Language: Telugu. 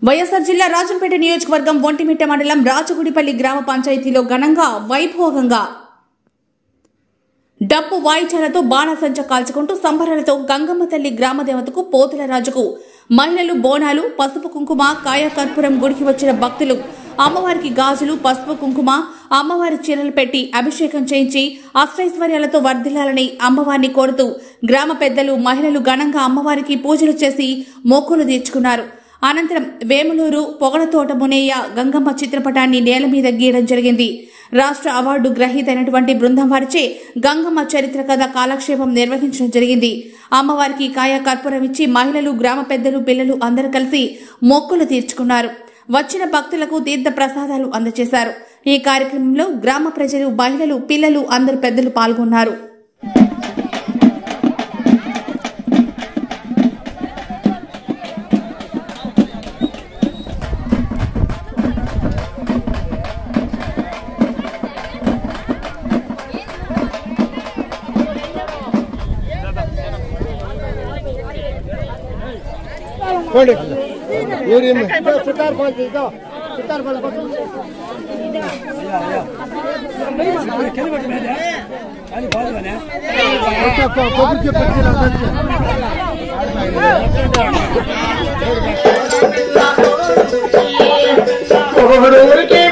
వైఎస్ఆర్ జిల్లా రాజంపేట నియోజకవర్గం ఒంటిమిట్ట మండలం రాచగుడిపల్లి గ్రామ పంచాయతీలో ఘనంగా వైభోగంగా డప్పు వాయిద్యాలతో బాణసంచ కాల్చుకుంటూ సంబరాలతో గంగమ్మ తల్లి గ్రామదేవతకు పోతుల రాజుకు మహిళలు బోనాలు పసుపు కుంకుమ కాయకర్పూరం గుడికి వచ్చిన భక్తులు అమ్మవారికి గాజులు పసుపు కుంకుమ అమ్మవారి చీరలు పెట్టి అభిషేకం చేయించి అష్టైశ్వర్యాలతో వర్ధిల్లాలని అమ్మవారిని కోరుతూ గ్రామ పెద్దలు మహిళలు ఘనంగా అమ్మవారికి పూజలు చేసి మొక్కులు తీర్చుకున్నారు అనంతరం వేములూరు పొగడతోట మునయ్య గంగమ్మ చిత్రపటాన్ని నేల మీద గీయడం జరిగింది రాష్ట్ర అవార్డు గ్రహీత అయినటువంటి బృందం వారిచే గంగమ్మ చరిత్ర కథ కాలక్షేపం నిర్వహించడం జరిగింది అమ్మవారికి కాయ కర్పూరం ఇచ్చి మహిళలు గ్రామ పెద్దలు పిల్లలు అందరూ కలిసి మొక్కులు తీర్చుకున్నారు వచ్చిన భక్తులకు తీర్థ ప్రసాదాలు అందజేశారు ఈ కార్యక్రమంలో గ్రామ ప్రజలు మహిళలు పిల్లలు అందరు పెద్దలు పాల్గొన్నారు ನೋಡಿ ಇವ್ರು ಇನ್ನು ಸುತ್ತಾರ ಬಂದು ಇದು ಸುತ್ತಾರ ಬಲ್ಲ ಕೊಬ್ಬರಿ ಪಚ್ಚಿಲ್ಲ ఒకడు ఊరికి